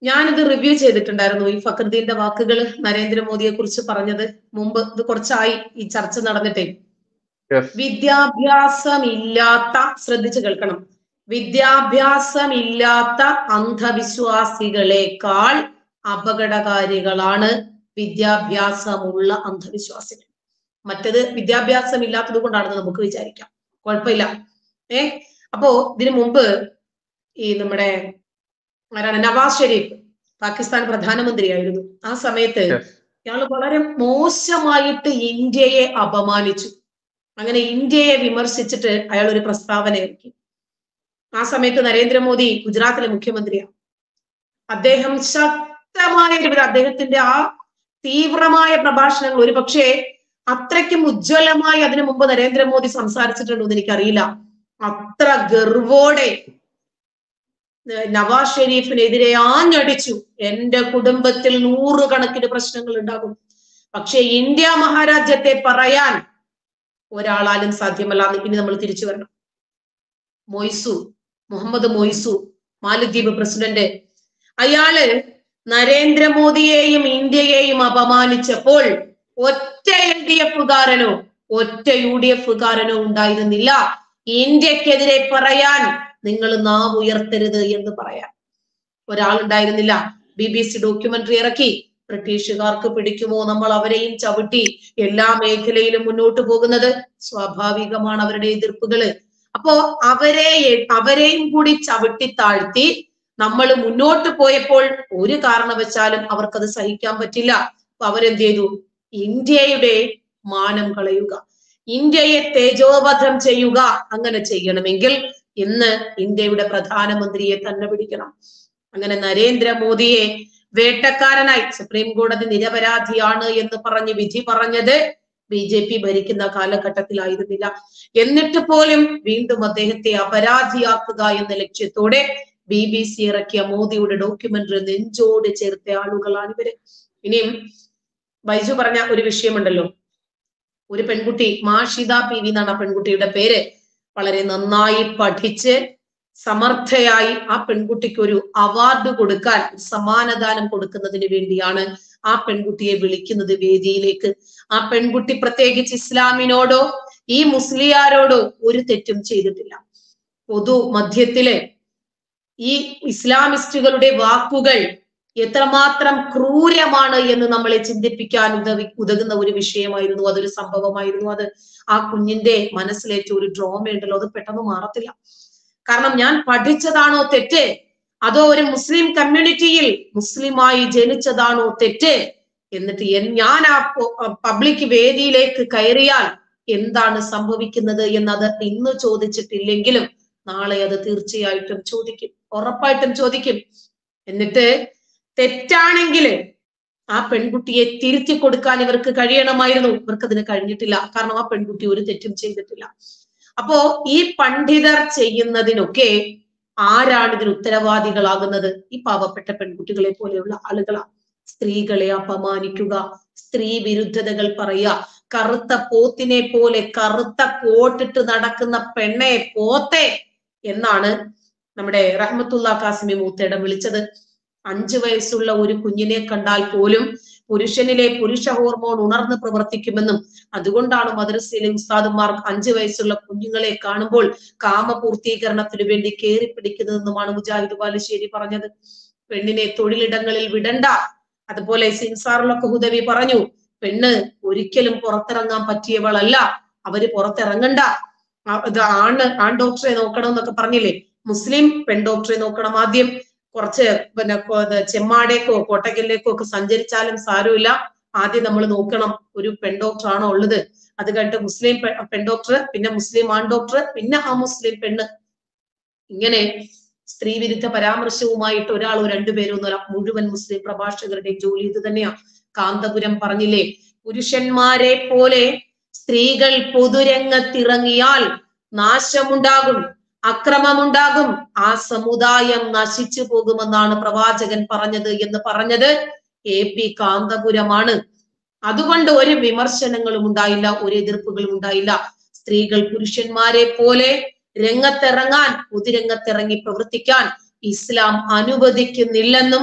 ഞാനിത് റിവ്യൂ ചെയ്തിട്ടുണ്ടായിരുന്നു ഈ ഫക്രുദ്ദീന്റെ വാക്കുകൾ നരേന്ദ്രമോദിയെ കുറിച്ച് പറഞ്ഞത് മുമ്പ് ഇത് കുറച്ചായി ഈ ചർച്ച നടന്നിട്ടേ യെസ് വിദ്യാഭ്യാസമില്ലാത്ത ശ്രദ്ധിച്ചു കേൾക്കണം വിദ്യാഭ്യാസമില്ലാത്ത അന്ധവിശ്വാസികളെക്കാൾ അപകടകാരികളാണ് വിദ്യാഭ്യാസമുള്ള അന്ധവിശ്വാസികൾ മറ്റത് വിദ്യാഭ്യാസം ഇല്ലാത്തത് കൊണ്ടാണെന്ന് നമുക്ക് വിചാരിക്കാം കുഴപ്പമില്ല ഏ അപ്പോ ഇതിനു മുമ്പ് ഈ നമ്മുടെ ആരാണ് നവാസ് ഷെരീഫ് പാകിസ്ഥാൻ പ്രധാനമന്ത്രിയായിരുന്നു ആ സമയത്ത് യെസ് ഇയാൾ വളരെ മോശമായിട്ട് ഇന്ത്യയെ അപമാനിച്ചു അങ്ങനെ ഇന്ത്യയെ വിമർശിച്ചിട്ട് അയാൾ ഒരു പ്രസ്താവന ഇറക്കി ആ സമയത്ത് നരേന്ദ്രമോദി ഗുജറാത്തിലെ മുഖ്യമന്ത്രിയാണ് അദ്ദേഹം ശക്തമായ ഒരു അദ്ദേഹത്തിന്റെ ആ തീവ്രമായ പ്രഭാഷണങ്ങൾ ഒരു പക്ഷേ അത്രയ്ക്കും ഉജ്ജ്വലമായി അതിനു മുമ്പ് നരേന്ദ്രമോദി സംസാരിച്ചിട്ടുണ്ടോ എന്ന് എനിക്കറിയില്ല അത്ര ഗർവോടെ ഏർ നവാസ് ഷെരീഫിനെതിരെ ആഞ്ഞടിച്ചു എന്റെ കുടുംബത്തിൽ നൂറുകണക്കിന് പ്രശ്നങ്ങൾ ഉണ്ടാകും പക്ഷെ ഇന്ത്യ മഹാരാജ്യത്തെ പറയാൻ ഒരാളാലും സാധ്യമല്ല എന്ന് ഇനി നമ്മൾ തിരിച്ചു വരണം മൊയ്സു മുഹമ്മദ് മൊയ്സു മാലദ്വീപ് പ്രസിഡന്റ് അയാള് നരേന്ദ്രമോദിയെയും ഇന്ത്യയെയും അപമാനിച്ചപ്പോൾ ഒറ്റ എൽ ഡി എഫുകാരനോ ഒറ്റ യു ഡി എഫുകാരനോ ഉണ്ടായിരുന്നില്ല ഇന്ത്യക്കെതിരെ പറയാൻ നിങ്ങൾ നാവ് ഉയർത്തരുത് എന്ന് പറയാൻ ഒരാളുണ്ടായിരുന്നില്ല ബി ബി സി ഡോക്യുമെന്ററി ഇറക്കി ബ്രിട്ടീഷുകാർക്ക് പിടിക്കുമോ നമ്മൾ അവരെയും ചവിട്ടി എല്ലാ മേഖലയിലും മുന്നോട്ട് പോകുന്നത് സ്വാഭാവികമാണ് അവരുടെ എതിർപ്പുകള് അപ്പോ അവരെ അവരെയും കൂടി ചവിട്ടി താഴ്ത്തി നമ്മൾ മുന്നോട്ട് പോയപ്പോൾ ഒരു കാരണവശാലും അവർക്കത് സഹിക്കാൻ പറ്റില്ല അപ്പൊ അവരെന്ത് ചെയ്തു ഇന്ത്യയുടെ മാനം കളയുക ഇന്ത്യയെ തേജോവധം ചെയ്യുക അങ്ങനെ ചെയ്യണമെങ്കിൽ ഇന്ന് ഇന്ത്യയുടെ പ്രധാനമന്ത്രിയെ തന്നെ പിടിക്കണം അങ്ങനെ നരേന്ദ്രമോദിയെ വേട്ടക്കാരനായി സുപ്രീം കോടതി നിരപരാധിയാണ് എന്ന് പറഞ്ഞ് വിധി പറഞ്ഞത് ബി ജെ പി ഭരിക്കുന്ന കാലഘട്ടത്തിലായിരുന്നില്ല എന്നിട്ട് പോലും വീണ്ടും അദ്ദേഹത്തെ അപരാധിയാക്കുക എന്ന ലക്ഷ്യത്തോടെ ബി ബി സി ഇറക്കിയ മോദിയുടെ ഡോക്യുമെന്ററി നെഞ്ചോട് ചേർത്ത ആളുകളാണ് ഇവര് ഇനിയും ബൈജു പറഞ്ഞ ഒരു വിഷയമുണ്ടല്ലോ ഒരു പെൺകുട്ടി മാഷിത പി വി എന്നാണ് ആ പെൺകുട്ടിയുടെ പേര് വളരെ നന്നായി പഠിച്ച് സമർത്ഥയായി ആ പെൺകുട്ടിക്ക് ഒരു അവാർഡ് കൊടുക്കാൻ സമ്മാനദാനം കൊടുക്കുന്നതിന് വേണ്ടിയാണ് ആ പെൺകുട്ടിയെ വിളിക്കുന്നത് വേദിയിലേക്ക് ആ പെൺകുട്ടി പ്രത്യേകിച്ച് ഇസ്ലാമിനോടോ ഈ മുസ്ലിയാരോടോ ഒരു തെറ്റും ചെയ്തിട്ടില്ല പൊതു മധ്യത്തില് ഈ ഇസ്ലാമിസ്റ്റുകളുടെ വാക്കുകൾ എത്രമാത്രം ക്രൂരമാണ് എന്ന് നമ്മളെ ചിന്തിപ്പിക്കാൻ ഉദവി ഉതകുന്ന ഒരു വിഷയമായിരുന്നു അതൊരു സംഭവമായിരുന്നു അത് ആ കുഞ്ഞിന്റെ മനസ്സിലേറ്റ ഒരു ഡ്രോമ ഉണ്ടല്ലോ അത് പെട്ടെന്ന് മാറത്തില്ല കാരണം ഞാൻ പഠിച്ചതാണോ തെറ്റ് അതോ ഒരു മുസ്ലിം കമ്മ്യൂണിറ്റിയിൽ മുസ്ലിമായി ജനിച്ചതാണോ തെറ്റ് എന്നിട്ട് എൻ- ഞാൻ ആ പബ്ലിക് വേദിയിലേക്ക് കയറിയാൽ എന്താണ് സംഭവിക്കുന്നത് എന്നത് ഇന്ന് ചോദിച്ചിട്ടില്ലെങ്കിലും നാളെ അത് തീർച്ചയായിട്ടും ചോദിക്കും ഉറപ്പായിട്ടും ചോദിക്കും എന്നിട്ട് തെറ്റാണെങ്കിൽ ആ പെൺകുട്ടിയെ തിരുത്തി കൊടുക്കാൻ ഇവർക്ക് കഴിയണമായിരുന്നു ഇവർക്ക് അതിന് കഴിഞ്ഞിട്ടില്ല കാരണം ആ പെൺകുട്ടി ഒരു തെറ്റും ചെയ്തിട്ടില്ല അപ്പോ ഈ പണ്ഡിതർ ചെയ്യുന്നതിനൊക്കെ ആരാണ് ഇതിന് ഉത്തരവാദികളാകുന്നത് ഈ പാവപ്പെട്ട പെൺകുട്ടികളെ പോലെയുള്ള ആളുകളാണ് സ്ത്രീകളെ അപമാനിക്കുക സ്ത്രീ വിരുദ്ധതകൾ പറയുക കറുത്ത പോത്തിനെ പോലെ കറുത്ത കോട്ടിട്ട് നടക്കുന്ന പെണ്ണെ പോത്തെ എന്നാണ് നമ്മുടെ റഹ്മത്തുള്ള കാസിമി മൂത്തേടം വിളിച്ചത് അഞ്ചു വയസ്സുള്ള ഒരു കുഞ്ഞിനെ കണ്ടാൽ പോലും പുരുഷനിലെ പുരുഷ ഹോർമോൺ ഉണർന്ന് പ്രവർത്തിക്കുമെന്നും അതുകൊണ്ടാണ് മദ്രസയിലെ ഉസ്താദുമാർ അഞ്ചു വയസ്സുള്ള കുഞ്ഞുങ്ങളെ കാണുമ്പോൾ കാമപൂർത്തീകരണത്തിന് വേണ്ടി കയറി പിടിക്കുന്നതെന്നുമാണ് മുജാഹിദ് ബാലുശ്ശേരി പറഞ്ഞത് പെണ്ണിനെ തൊഴിലിടങ്ങളിൽ വിടണ്ട അതുപോലെ സിൻസാറിലൊക്കെ ഹുദവി പറഞ്ഞു പെണ്ണ് ഒരിക്കലും പുറത്തിറങ്ങാൻ പറ്റിയവളല്ല അവര് പുറത്തിറങ്ങണ്ട ആ- ഇത് ആണ് ആൺ ഡോക്ടറെ നോക്കണം എന്നൊക്കെ പറഞ്ഞില്ലേ മുസ്ലിം പെൺ ഡോക്ടറെ നോക്കണം ആദ്യം കുറച്ച് പിന്നെ കൊ- ഇത് ചെമ്മാടേക്കോ കോട്ടക്കലിലേക്കോ ഒക്കെ സഞ്ചരിച്ചാലും സാരമില്ല ആദ്യം നമ്മൾ നോക്കണം ഒരു പെൺ ഡോക്ടർ ആണോ ഉള്ളത് അത് കഴിഞ്ഞിട്ട് മുസ്ലിം പെ- പെൺ ഡോക്ടർ പിന്നെ മുസ്ലിം ആൺ ഡോക്ടർ പിന്നെ ആ മുസ്ലിം പെണ്ണ് ഇങ്ങനെ സ്ത്രീ വിരുദ്ധ പരാമർശവുമായിട്ട് ഒരാളോ രണ്ടുപേരോ ഒന്നുമല്ല മുഴുവൻ മുസ്ലിം പ്രഭാഷകരുടെയും ജോലി ഇത് തന്നെയാ കാന്തപുരം പറഞ്ഞില്ലേ പുരുഷന്മാരെ പോലെ സ്ത്രീകൾ പൊതുരംഗത്തിറങ്ങിയാൽ നാശമുണ്ടാകും അക്രമമുണ്ടാകും ആ സമുദായം നശിച്ചു പോകുമെന്നാണ് പ്രവാചകൻ പറഞ്ഞത് എന്ന് പറഞ്ഞത് എ പി കാന്തപുരമാണ് അതുകൊണ്ട് ഒരു വിമർശനങ്ങളും ഉണ്ടായില്ല ഒരു എതിർപ്പുകളും ഉണ്ടായില്ല സ്ത്രീകൾ പുരുഷന്മാരെ പോലെ രംഗത്തിറങ്ങാൻ പൊതുരംഗത്തിറങ്ങി പ്രവർത്തിക്കാൻ ഇസ്ലാം അനുവദിക്കുന്നില്ലെന്നും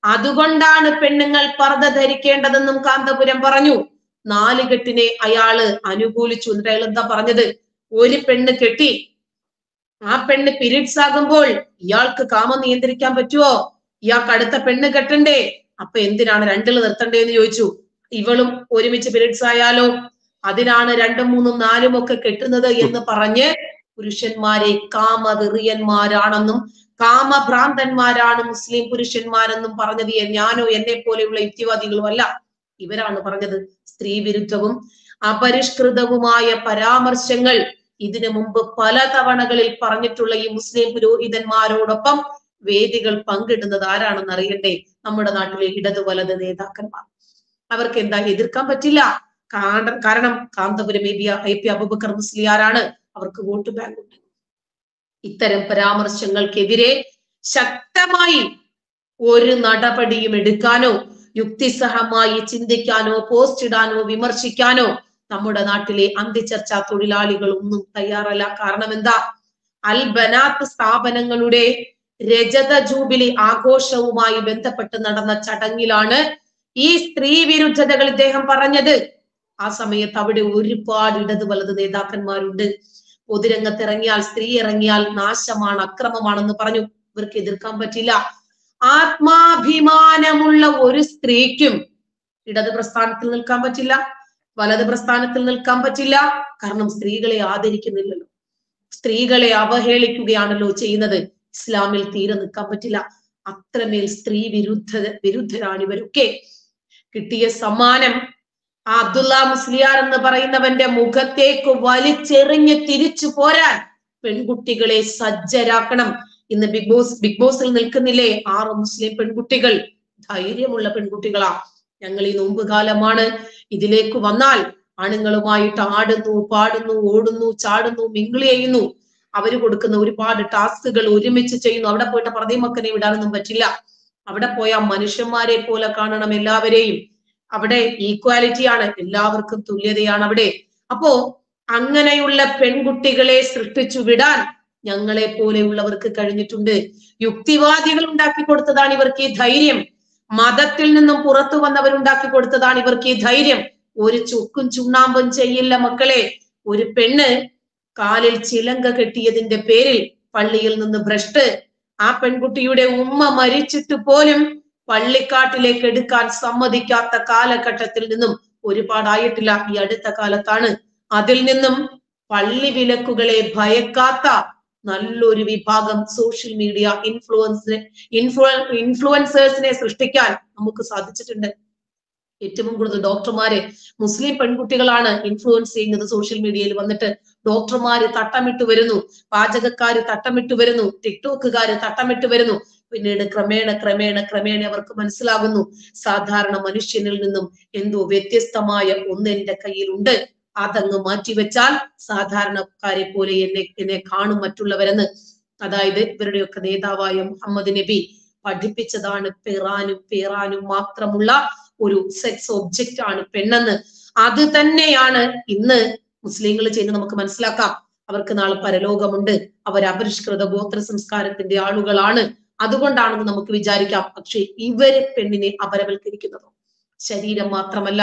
അതുകൊണ്ടാണ് പെണ്ണുങ്ങൾ പർദ്ദ ധരിക്കേണ്ടതെന്നും കാന്തപുരം പറഞ്ഞു നാലുകെട്ടിനെ അയാള് അനുകൂലിച്ചു എന്നിട്ട് അയാൾ എന്താ പറഞ്ഞത് ഒരു പെണ്ണ് കെട്ടി ആ പെണ്ണ് പീരീഡ്സ് ആകുമ്പോൾ ഇയാൾക്ക് കാമം നിയന്ത്രിക്കാൻ പറ്റുമോ ഇയാൾക്ക് അടുത്ത പെണ്ണ് കെട്ടണ്ടേ അപ്പൊ എന്തിനാണ് രണ്ടിൽ നിർത്തണ്ടേ എന്ന് ചോദിച്ചു ഇവളും ഒരുമിച്ച് പീരീഡ്സ് ആയാലോ അതിനാണ് രണ്ടും മൂന്നും നാലും ഒക്കെ കെട്ടുന്നത് എന്ന് പറഞ്ഞ് പുരുഷന്മാരെ കാമവെറിയന്മാരാണെന്നും കാമഭ്രാന്തന്മാരാണ് മുസ്ലിം പുരുഷന്മാരെന്നും പറഞ്ഞത് ഞാനോ എന്നെ പോലെയുള്ള യുക്തിവാദികളും അല്ല ഇവരാണ് പറഞ്ഞത് സ്ത്രീ വിരുദ്ധവും അപരിഷ്കൃതവുമായ പരാമർശങ്ങൾ ഇതിനു മുമ്പ് പല തവണകളിൽ പറഞ്ഞിട്ടുള്ള ഈ മുസ്ലിം പുരോഹിതന്മാരോടൊപ്പം വേദികൾ പങ്കിടുന്നത് ആരാണെന്ന് അറിയണ്ടേ നമ്മുടെ നാട്ടിലെ ഇടതു വലത് നേതാക്കന്മാർ അവർക്ക് എന്താ എതിർക്കാൻ പറ്റില്ല കാണ്ട- കാരണം Kanthapuram A B I P Aboobacker മുസ്ലിയാരാണ് അവർക്ക് വോട്ട് ബാങ്ക് ഉണ്ട് ഇത്തരം പരാമർശങ്ങൾക്കെതിരെ ശക്തമായി ഒരു നടപടിയും എടുക്കാനോ യുക്തിസഹമായി ചിന്തിക്കാനോ പോസ്റ്റ് ഇടാനോ വിമർശിക്കാനോ നമ്മുടെ നാട്ടിലെ അന്തിചർച്ചാ തൊഴിലാളികൾ ഒന്നും തയ്യാറല്ല കാരണം എന്താ അൽ ബനാത്ത് സ്ഥാപനങ്ങളുടെ രജത ജൂബിലി ആഘോഷവുമായി ബന്ധപ്പെട്ട് നടന്ന ചടങ്ങിലാണ് ഈ സ്ത്രീ വിരുദ്ധതകൾ ഇദ്ദേഹം പറഞ്ഞത് ആ സമയത്ത് അവിടെ ഒരുപാട് ഇടത് വലത് നേതാക്കന്മാരുണ്ട് പൊതുരംഗത്ത് ഇറങ്ങിയാൽ സ്ത്രീ ഇറങ്ങിയാൽ നാശമാണ് അക്രമമാണെന്ന് പറഞ്ഞു ഇവർക്ക് എതിർക്കാൻ പറ്റില്ല ആത്മാഭിമാനമുള്ള ഒരു സ്ത്രീക്കും ഇടത് പ്രസ്ഥാനത്തിൽ നിൽക്കാൻ പറ്റില്ല വലത് പ്രസ്ഥാനത്തിൽ നിൽക്കാൻ പറ്റില്ല കാരണം സ്ത്രീകളെ ആദരിക്കുന്നില്ലല്ലോ സ്ത്രീകളെ അവഹേളിക്കുകയാണല്ലോ ചെയ്യുന്നത് ഇസ്ലാമിൽ തീരെ നിൽക്കാൻ പറ്റില്ല അത്രമേൽ സ്ത്രീ വിരുദ്ധ വിരുദ്ധരാണ് ഇവരൊക്കെ കിട്ടിയ സമ്മാനം ആ അബ്ദുള്ള മുസ്ലിയാർ എന്ന് പറയുന്നവന്റെ മുഖത്തേക്ക് വലിച്ചെറിഞ്ഞ് തിരിച്ചു പോരാൻ പെൺകുട്ടികളെ സജ്ജരാക്കണം ഇന്ന് ബിഗ് ബോസ് ബിഗ് ബോസിൽ നിൽക്കുന്നില്ലേ ആറ് മുസ്ലിം പെൺകുട്ടികൾ ധൈര്യമുള്ള പെൺകുട്ടികളാ ഞങ്ങൾ ഈ നോമ്പുകാലമാണ് ഇതിലേക്ക് വന്നാൽ ആണുങ്ങളുമായിട്ട് ആടുന്നു പാടുന്നു ഓടുന്നു ചാടുന്നു മിങ്കിൾ ചെയ്യുന്നു അവര് കൊടുക്കുന്ന ഒരുപാട് ടാസ്കുകൾ ഒരുമിച്ച് ചെയ്യുന്നു അവിടെ പോയിട്ട് പ്രതിമക്കനെ വിടാനൊന്നും പറ്റില്ല അവിടെ പോയാൽ മനുഷ്യന്മാരെ പോലെ കാണണം എല്ലാവരെയും അവിടെ ഈക്വാലിറ്റി ആണ് എല്ലാവർക്കും തുല്യതയാണ് അവിടെ അപ്പോ അങ്ങനെയുള്ള പെൺകുട്ടികളെ സൃഷ്ടിച്ചു വിടാൻ ഞങ്ങളെ പോലെയുള്ളവർക്ക് കഴിഞ്ഞിട്ടുണ്ട് യുക്തിവാദികൾ ഉണ്ടാക്കി കൊടുത്തതാണ് ഇവർക്ക് ഈ ധൈര്യം മതത്തിൽ നിന്നും പുറത്തു വന്നവർ ഉണ്ടാക്കി കൊടുത്തതാണ് ഇവർക്ക് ഈ ധൈര്യം ഒരു ചുക്കും ചുണ്ണാമ്പും ചെയ്യില്ല മക്കളെ ഒരു പെണ്ണ് കാലിൽ ചിലങ്ക കെട്ടിയതിന്റെ പേരിൽ പള്ളിയിൽ നിന്ന് ഭ്രഷ്ട് ആ പെൺകുട്ടിയുടെ ഉമ്മ മരിച്ചിട്ട് പോലും പള്ളിക്കാട്ടിലേക്ക് എടുക്കാൻ സമ്മതിക്കാത്ത കാലഘട്ടത്തിൽ നിന്നും ഒരുപാടായിട്ടില്ല ഈ അടുത്ത കാലത്താണ് അതിൽ നിന്നും പള്ളി വിലക്കുകളെ ഭയക്കാത്ത നല്ലൊരു വിഭാഗം സോഷ്യൽ മീഡിയ ഇൻഫ്ലുവൻസ് ഇൻഫ്ലു ഇൻഫ്ലുവൻസേഴ്സിനെ സൃഷ്ടിക്കാൻ നമുക്ക് സാധിച്ചിട്ടുണ്ട് ഏറ്റവും കൂടുതൽ ഡോക്ടർമാരെ മുസ്ലിം പെൺകുട്ടികളാണ് ഇൻഫ്ലുവൻസ് ചെയ്യുന്നത് സോഷ്യൽ മീഡിയയിൽ വന്നിട്ട് ഡോക്ടർമാര് തട്ടമിട്ട് വരുന്നു പാചകക്കാര് തട്ടമിട്ട് വരുന്നു ടിക്ടോക്കുകാര് തട്ടമിട്ട് വരുന്നു പിന്നീട് ക്രമേണ ക്രമേണ ക്രമേണ അവർക്ക് മനസ്സിലാകുന്നു സാധാരണ മനുഷ്യനിൽ നിന്നും എന്തോ വ്യത്യസ്തമായ ഒന്ന് എന്റെ കയ്യിലുണ്ട് അതങ്ങ് മാറ്റിവെച്ചാൽ സാധാരണക്കാരെ പോലെ എന്നെ എന്നെ കാണും മറ്റുള്ളവരെന്ന് അതായത് ഇവരുടെയൊക്കെ നേതാവായ മുഹമ്മദ് നബി പഠിപ്പിച്ചതാണ് പെറാനും പേറാനും മാത്രമുള്ള ഒരു സെക്സ് ഒബ്ജക്റ്റ് ആണ് പെണ്ണെന്ന് അത് തന്നെയാണ് ഇന്ന് മുസ്ലിങ്ങൾ ചെയ്യുന്നത് നമുക്ക് മനസ്സിലാക്കാം അവർക്ക് നാളെ പരലോകമുണ്ട് അവർ അപരിഷ്കൃത ഗോത്ര സംസ്കാരത്തിന്റെ ആളുകളാണ് അതുകൊണ്ടാണെന്ന് നമുക്ക് വിചാരിക്കാം പക്ഷെ ഇവര് പെണ്ണിനെ അപരവൽക്കരിക്കുന്നതോ ശരീരം മാത്രമല്ല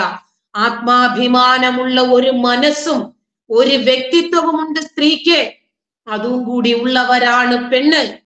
ആത്മാഭിമാനമുള്ള ഒരു മനസ്സും ഒരു വ്യക്തിത്വവുമുണ്ട് സ്ത്രീക്ക് അതും കൂടി ഉള്ളവരാണ് പെണ്ണ്